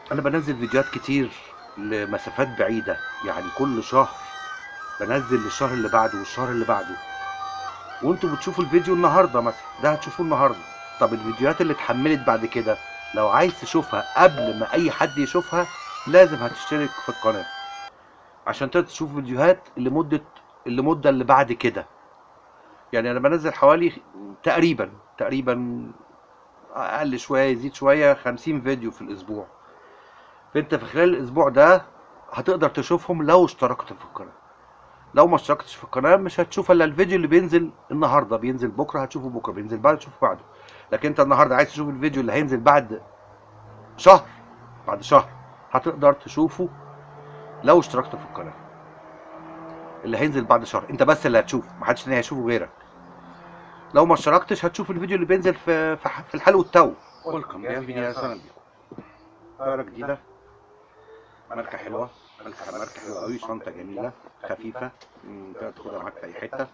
انا بنزل فيديوهات كتير لمسافات بعيدة يعني كل شهر بنزل للشهر اللي بعده والشهر اللي بعده وانتوا بتشوفوا الفيديو النهارده مثلا ده هتشوفوه النهارده طب الفيديوهات اللي اتحملت بعد كده لو عايز تشوفها قبل ما اي حد يشوفها لازم هتشترك في القناة عشان تقدر تشوف فيديوهات لمدة المدة اللي بعد كده يعني انا بنزل حوالي تقريبا تقريبا اقل شويه يزيد شويه 50 فيديو في الاسبوع فانت في خلال الاسبوع ده هتقدر تشوفهم لو اشتركت في القناه لو ما اشتركتش في القناه مش هتشوف الا الفيديو اللي بينزل النهارده بينزل بكره هتشوفه بكره بينزل بعد تشوفه بعده لكن انت النهارده عايز تشوف الفيديو اللي هينزل بعد شهر بعد شهر هتقدر تشوفه لو اشتركت في القناه اللي هينزل بعد شهر انت بس اللي هتشوف محدش تاني هيشوفه غيرك لو ما اشتركتش هتشوف الفيديو اللي بينزل في في ح- في الحلو والتو ويلكم بيانفيني اهلا بيكم طياره جديده ماركه حلوه ماركه ماركه حلوه قوي شنطه جميله خفيفه مم، تقدر تاخدها معاك في اي حته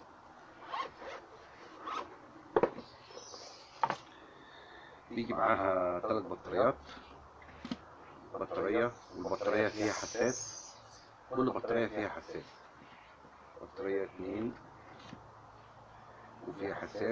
بيجي معاها ثلاث بطاريات بطاريه والبطاريه فيها حساس كل بطاريه فيها حساس بطاريه اتنين وفيها حساس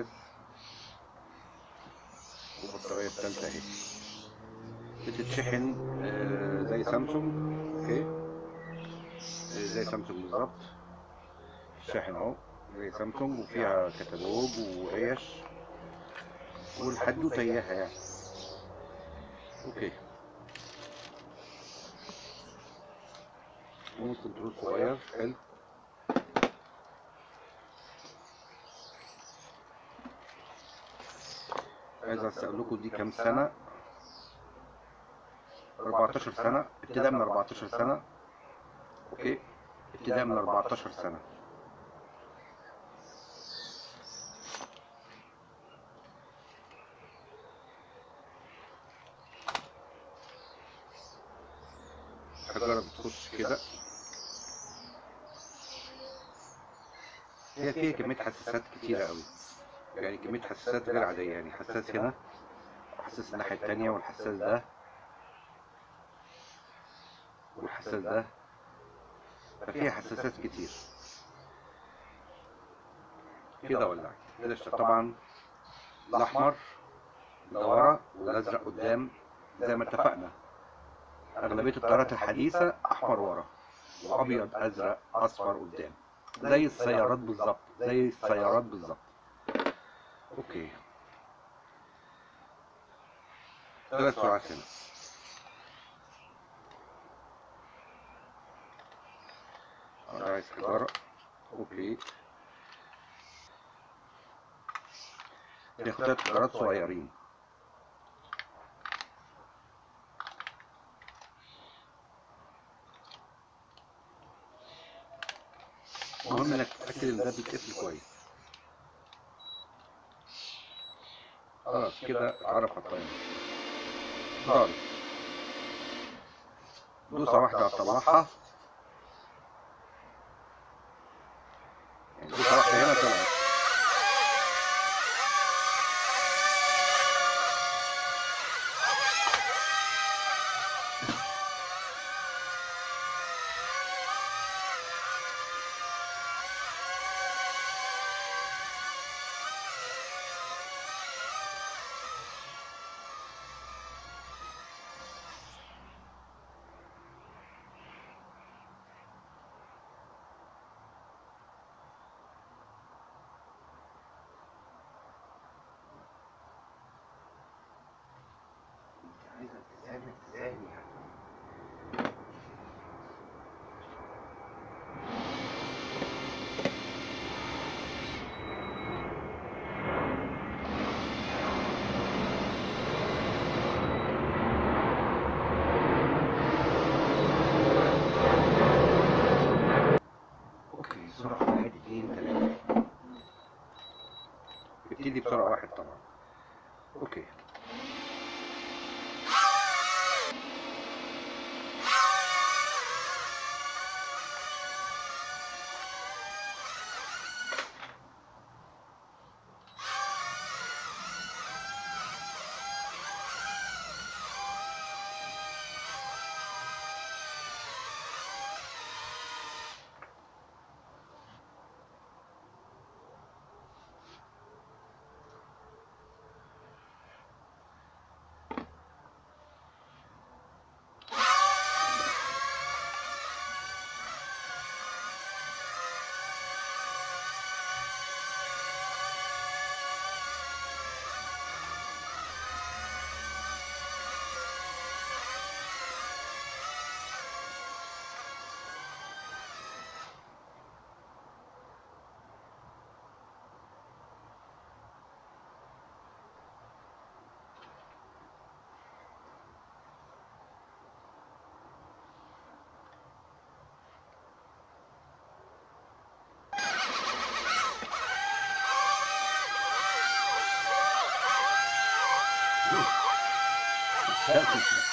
والبطارية التالتة اهي بتتشحن آه، زي سامسونج اوكي آه، زي سامسونج بالظبط الشاحن اهو زي سامسونج وفيها كتالوج وريش والحدوتة اياها يعني اوكي ريموت كنترول صغير حلو عايز اسالكم دي كام سنه 14 سنه ابتداء من 14 سنه اوكي ابتداء من 14 سنه هجرب تخش كده هي فيها كمية حساسات كتيرة قوي يعني كمية حساسات غير عادية يعني حساس هنا وحساس الناحية التانية والحساس ده والحساس ده ففيها حساسات كتير كده ولا كده اشت- طبعا الأحمر ده ورا والأزرق قدام زي ما اتفقنا أغلبية الطيارات الحديثة أحمر ورا وأبيض أزرق أصفر قدام زي السيارات بالظبط زي السيارات بالظبط اوكي ثلاث سرعات هنا انا عايز حجارة اوكي ياخد ثلاث حجارات صغيرين المهم انك تتأكد ان ده بيتقفل كويس خلاص كده عرف الطيارة ضارب دوسة واحدة هتطلعها يعني دوسة واحدة هنا طلعت عايزة تسامح تسامح يعني اوكي سرعة واحد اتنين تلاتة ابتدي بسرعة واحد طبعا اوكي يلا